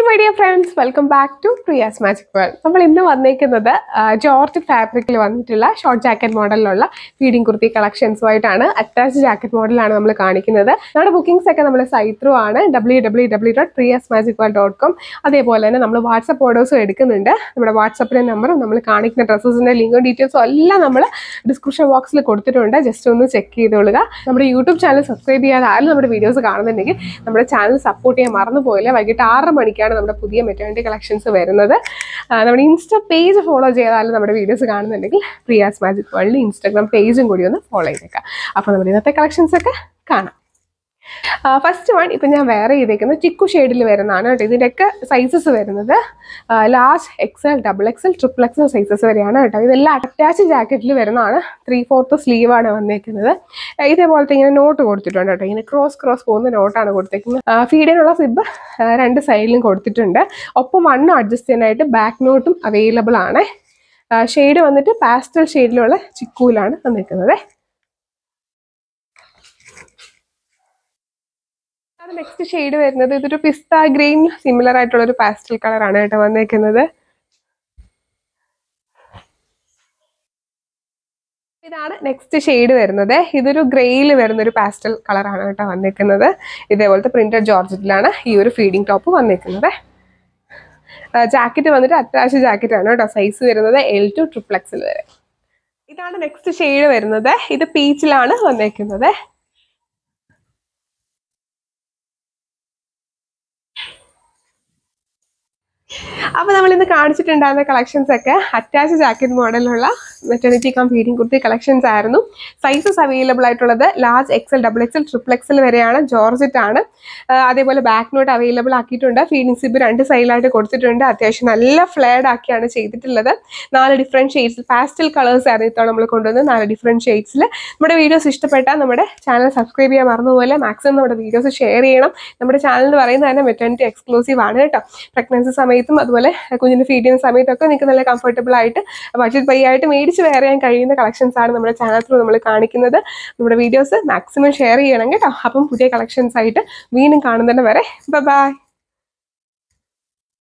hi my dear friends welcome back to Priya's magic world നമ്മൾ ഇന്ന് വന്നേക്കുന്നത് ആ, ജോർജ് ഫാബ്രിക്കിൽ വന്നിട്ടുള്ള ഷോർട്ട് ജാക്കറ്റ് മോഡലിലുള്ള ഫീഡിംഗ് കുർത്തി കളക്ഷൻസുമായിട്ടാണ് അറ്റാച്ച് ജാക്കറ്റ് മോഡലാണ് നമ്മൾ കാണിക്കുന്നത് നമ്മുടെ ബുക്കിംഗ്സ് ഒക്കെ നമ്മൾ സൈറ്റ് ത്രൂ ആണ് W W W dot Priya's magic world dot com അതേപോലെ തന്നെ നമ്മൾ വാട്സപ്പ് ഓർഡേഴ്സും എടുക്കുന്നുണ്ട് നമ്മുടെ വാട്സപ്പിലെ നമ്പറും നമ്മൾ കാണിക്കുന്ന ഡ്രസ്സസിൻ്റെ ലിങ്കും ഡീറ്റെയിൽസും എല്ലാം നമ്മൾ ഡിസ്ക്രിപ്ഷൻ ബോക്സിൽ കൊടുത്തിട്ടുണ്ട് ജസ്റ്റ് ഒന്ന് ചെക്ക് ചെയ്തോളുക നമ്മുടെ യൂട്യൂബ് ചാനൽ സബ്സ്ക്രൈബ് ചെയ്യാതെ ആരും നമ്മുടെ വീഡിയോസ് കാണുന്നുണ്ടെങ്കിൽ നമ്മുടെ ചാനൽ സപ്പോർട്ട് ചെയ്യാൻ മറന്നു പോയില്ല വൈകിട്ട് ആറ് മണിക്കാണ് നമ്മുടെ പുതിയ മെറ്റേണിറ്റി കളക്ഷൻസ് വരുന്നത് ആ, നമ്മുടെ ഇൻസ്റ്റ പേജ് ഫോളോ ചെയ്താലും നമ്മുടെ വീഡിയോസ് കാണുന്നുണ്ടെങ്കിൽ പ്രിയാസ് മാജിക് വേൾഡ് ഇൻസ്റ്റാഗ്രാം പേജും കൂടി ഒന്ന് ഫോളോ ചെയ്തേക്കാം അപ്പോൾ നമ്മുടെ ഇന്നത്തെ കളക്ഷൻസ് ഒക്കെ കാണാം ഫസ്റ്റ് വൺ ഇപ്പം ഞാൻ വേറെ ചെയ്തേക്കുന്നത് ചിക്കു ഷെയ്ഡിൽ വരുന്നതാണ് കേട്ടോ ഇതിൻ്റെയൊക്കെ സൈസസ് വരുന്നത് large XL double XL triple XL sizes വരെയാണ് കേട്ടോ ഇതെല്ലാം അറ്റാച്ച് ജാക്കറ്റിൽ വരുന്നതാണ് ത്രീ ഫോർത്ത് സ്ലീവാണ് വന്നേക്കുന്നത് ആ, ഇതേപോലത്തെ ഇങ്ങനെ നോട്ട് കൊടുത്തിട്ടുണ്ട് കേട്ടോ ഇങ്ങനെ ക്രോസ് ക്രോസ് പോകുന്ന നോട്ടാണ് കൊടുത്തേക്കുന്നത് ഫീഡിനുള്ള സിബ് രണ്ട് സൈഡിലും കൊടുത്തിട്ടുണ്ട് ഒപ്പം വണ്ണം അഡ്ജസ്റ്റ് ചെയ്യാനായിട്ട് ബാക്ക് നോട്ടും അവൈലബിൾ ആണ് ഷെയ്ഡ് വന്നിട്ട് പാസ്റ്റൽ ഷെയ്ഡിലുള്ള ചിക്കുവിലാണ് വന്നിരിക്കുന്നത് അത് നെക്സ്റ്റ് ഷെയ്ഡ് വരുന്നത് ഇതൊരു പിസ്ത ഗ്രീൻ സിമിലർ ആയിട്ടുള്ള ഒരു പാസ്റ്റൽ കളറാണ് കേട്ടോ വന്നേക്കുന്നത് ഇതാണ് നെക്സ്റ്റ് ഷെയ്ഡ് വരുന്നത് ഇതൊരു ഗ്രേയിൽ വരുന്ന ഒരു പാസ്റ്റൽ കളറാണ് കേട്ടോ വന്നേക്കുന്നത് ഇതേപോലത്തെ പ്രിന്റഡ് ജോർജറ്റിലാണ് ഈ ഒരു ഫീഡിംഗ് ടോപ്പ് വന്നേക്കുന്നത് ജാക്കറ്റ് വന്നിട്ട് അത്യാവശ്യ ജാക്കറ്റ് ആണ് കേട്ടോ സൈസ് വരുന്നത് എൽ ടു ട്രിപ്പിൾ എക്സിൽ വരെ ഇതാണ് നെക്സ്റ്റ് ഷെയ്ഡ് വരുന്നത് ഇത് പീച്ചിലാണ് വന്നേക്കുന്നത് അപ്പോൾ നമ്മൾ ഇന്ന് കാണിച്ചിട്ടുണ്ടായിരുന്ന കളക്ഷൻസ് ഒക്കെ അറ്റാച്ച് ജാക്കറ്റ് മോഡലുള്ള maternity cum feeding kurti collections ആയിരുന്നു സൈസസ് അവൈലബിൾ ആയിട്ടുള്ളത് large XL double XL triple XL വരെയാണ് ജോർജറ്റ് ആണ് ആ, അതേപോലെ ബാക്ക് നോട്ട് അവൈലബിൾ ആക്കിയിട്ടുണ്ട് ഫീഡിംഗ് സിബ് രണ്ട് സൈഡിലായിട്ട് കൊടുത്തിട്ടുണ്ട് അത്യാവശ്യം നല്ല ഫ്ലേഡ് ആക്കിയാണ് ചെയ്തിട്ടുള്ളത് നാല് ഡിഫറെൻറ്റ് ഷെയ്ഡ്സ് പാസ്റ്റൽ കളേഴ്സ് ആയിരുന്നു ഇത്തവണ നമ്മൾ കൊണ്ടുവന്നത് നാല് ഡിഫറെൻറ്റ് ഷെയ്ഡ്സിൽ നമ്മുടെ വീഡിയോസ് ഇഷ്ടപ്പെട്ടാൽ നമ്മുടെ ചാനൽ സബ്സ്ക്രൈബ് ചെയ്യാൻ മറന്നുപോലെ മാക്സിമം നമ്മുടെ വീഡിയോസ് ഷെയർ ചെയ്യണം നമ്മുടെ ചാനൽ എന്ന് പറയുന്നത് തന്നെ മെറ്റേണിറ്റി എക്സ്ക്ലൂസീവ് ആണ് കേട്ടോ പ്രഗ്നൻസി സമയത്തും അതുപോലെ കുഞ്ഞിന് ഫീഡ് ചെയ്യുന്ന സമയത്തൊക്കെ നിങ്ങൾക്ക് നല്ല കംഫർട്ടബിൾ ആയിട്ട് ബഡ്ജറ്റ് പൈ ആയിട്ട് മേടിച്ച് വെയർ ചെയ്യാൻ കഴിയുന്ന കളക്ഷൻസ് ആണ് നമ്മുടെ ചാനൽ ത്രൂ നമ്മൾ കാണിക്കുന്നത് നമ്മുടെ വീഡിയോസ് മാക്സിമം ഷെയർ ചെയ്യണം കേട്ടോ അപ്പം പുതിയ കളക്ഷൻസ് ആയിട്ട് വീണ്ടും കാണുന്നതിന് വരെ ബൈ